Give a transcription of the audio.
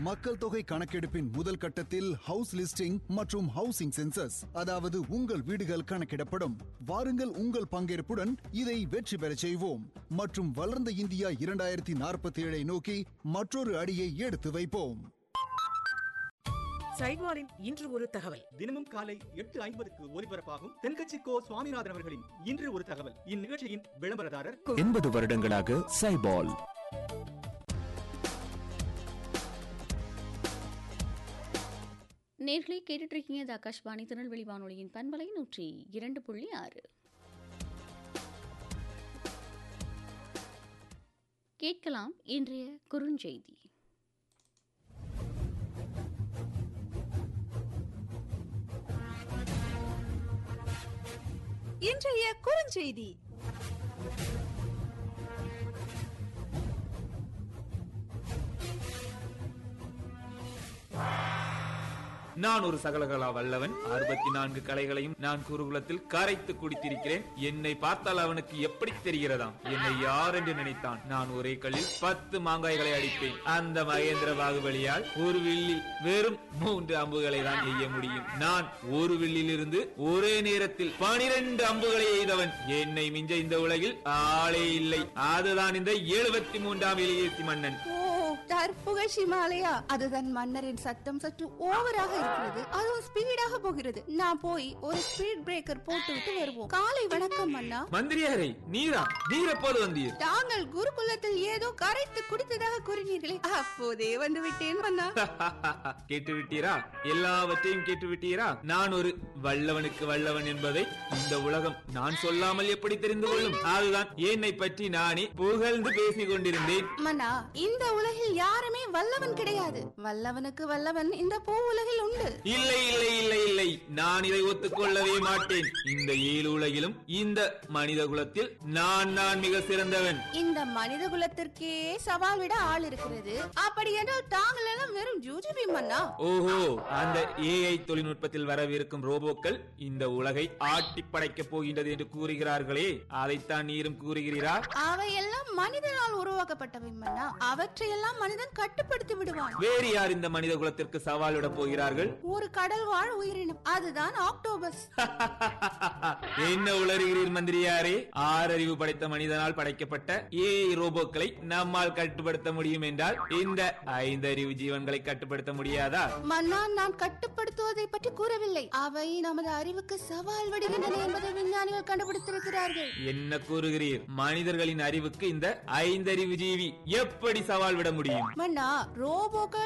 மக்கள் தொகை கணக்கெடுப்பின் முதல் கட்டத்தில் ஹவுஸ் லிஸ்டிங் மற்றும் ஹவுசிங் சென்சஸ் அதாவது உங்கள் வீடுகள் கணக்கிடப்படும் வாருங்கள் உங்கள் பங்கேற்புடன் இதை வெற்றி பெறச் செய்வோம் மற்றும் வளர்ந்த இந்தியா இரண்டாயிரத்தி நாற்பத்தி ஏழை நோக்கி மற்றொரு அடியை எடுத்து வைப்போம் சைவாரின் இன்று ஒரு தகவல் தினமும் காலை எட்டு ஐம்பதுக்கு ஒலிபரப்பாகும் தென்கட்சி கோ சுவாமிநாதன் அவர்களின் இன்று ஒரு தகவல் இந்நிகழ்ச்சியின் விளம்பரதாரர் எண்பது வருடங்களாக சைபால் நேர்களை கேட்டுட்டு இருக்கீங்க இது ஆகாஷ்வாணி திருநெல்வேலி வானொலியின் பண்பலை நூற்றி இரண்டு புள்ளி ஆறு கேட்கலாம் இன்றைய குறுஞ்செய்தி இன்றைய குறுஞ்செய்தி நான் ஒரு சகலகலா வல்லவன் அறுபத்தி நான்கு கலைகளையும் நான் குருகுலத்தில் கரைத்து குடித்திருக்கிறேன் என்னை பார்த்தால் அவனுக்கு எப்படி தெரிகிறதாம் என்னை யார் என்று நினைத்தான் நான் ஒரே கல்லில் பத்து மாங்காய்களை அடிப்பேன் அந்த மகேந்திர பாகுபலியால் ஒரு வில்லில் வெறும் மூன்று அம்புகளை தான் எய்ய முடியும் நான் ஒரு வில்லில் இருந்து ஒரே நேரத்தில் பனிரெண்டு அம்புகளை எய்தவன் என்னை மிஞ்ச இந்த உலகில் ஆளே இல்லை அதுதான் இந்த எழுபத்தி மூன்றாம் வெளியேற்றி மன்னன் ஓ கற்புக சிமாலயா அதுதான் மன்னரின் சத்தம் சற்று ஓவராக இருக்கிறது அதுவும் ஸ்பீடாக போகிறது நான் போய் ஒரு ஸ்பீட் பிரேக்கர் போட்டு விட்டு வருவோம் காலை வணக்கம் மன்னா மந்திரியாரே நீரா நீர் எப்போது வந்தீர் தாங்கள் குருகுலத்தில் ஏதோ கரைத்து குடித்ததாக கூறினீர்களே அப்போதே வந்து விட்டேன் மன்னா கேட்டு விட்டீரா எல்லாவற்றையும் கேட்டு விட்டீரா நான் ஒரு வல்லவனுக்கு வல்லவன் என்பதை இந்த உலகம் நான் சொல்லாமல் எப்படி தெரிந்து கொள்ளும் அதுதான் என்னை பற்றி நானே புகழ்ந்து பேசிக் கொண்டிருந்தேன் மன்னா இந்த உலகில் யாருமே வல்லவன் கிடையாது வல்லவனுக்கு வல்லவன் இந்த பூ உலகில் உண்டு இல்லை இல்லை இல்லை இல்லை நான் இதை ஒத்துக்கொள்ளவே மாட்டேன் இந்த ஏழு உலகிலும் இந்த மனித குலத்தில் நான் நான் மிக சிறந்தவன் இந்த மனித குலத்திற்கே சவால் விட ஆள் இருக்கிறது அப்படி என்றால் தாங்கள் எல்லாம் வெறும் ஜூஜிபி மன்னா ஓஹோ அந்த ஏஐ தொழில்நுட்பத்தில் வரவிருக்கும் ரோபோக்கள் இந்த உலகை ஆட்டி படைக்கப் போகின்றது என்று கூறுகிறார்களே அதைத்தான் நீரும் கூறுகிறீரா அவையெல்லாம் மனிதனால் உருவாக்கப்பட்டவை மன்னா அவற்றையெல்லாம் மனிதன் கட்டுப்படுத்தி விடுவான் வேறு யார் இந்த மனித குலத்திற்கு சவால் விட போகிறார்கள் ஒரு கடல் வாழ் உயிரினம் அதுதான் ஆக்டோபஸ் என்ன உளறுகிறீர் மந்திரியாரே ஆறறிவு படைத்த மனிதனால் படைக்கப்பட்ட ஏஐ ரோபோக்களை நம்மால் கட்டுப்படுத்த முடியும் என்றால் இந்த ஐந்தறிவு ஜீவன்களை கட்டுப்படுத்த முடியாதா மன்னா நான் கட்டுப்படுத்துவதை பற்றி கூறவில்லை அவை நமது அறிவுக்கு சவால் விடுகின்றன என்பதை விஞ்ஞானிகள் கண்டுபிடித்திருக்கிறார்கள் என்ன கூறுகிறீர் மனிதர்களின் அறிவுக்கு இந்த ஐந்தறிவு ஜீவி எப்படி சவால் விட முடியும் மன்னா ரோபோக்கள்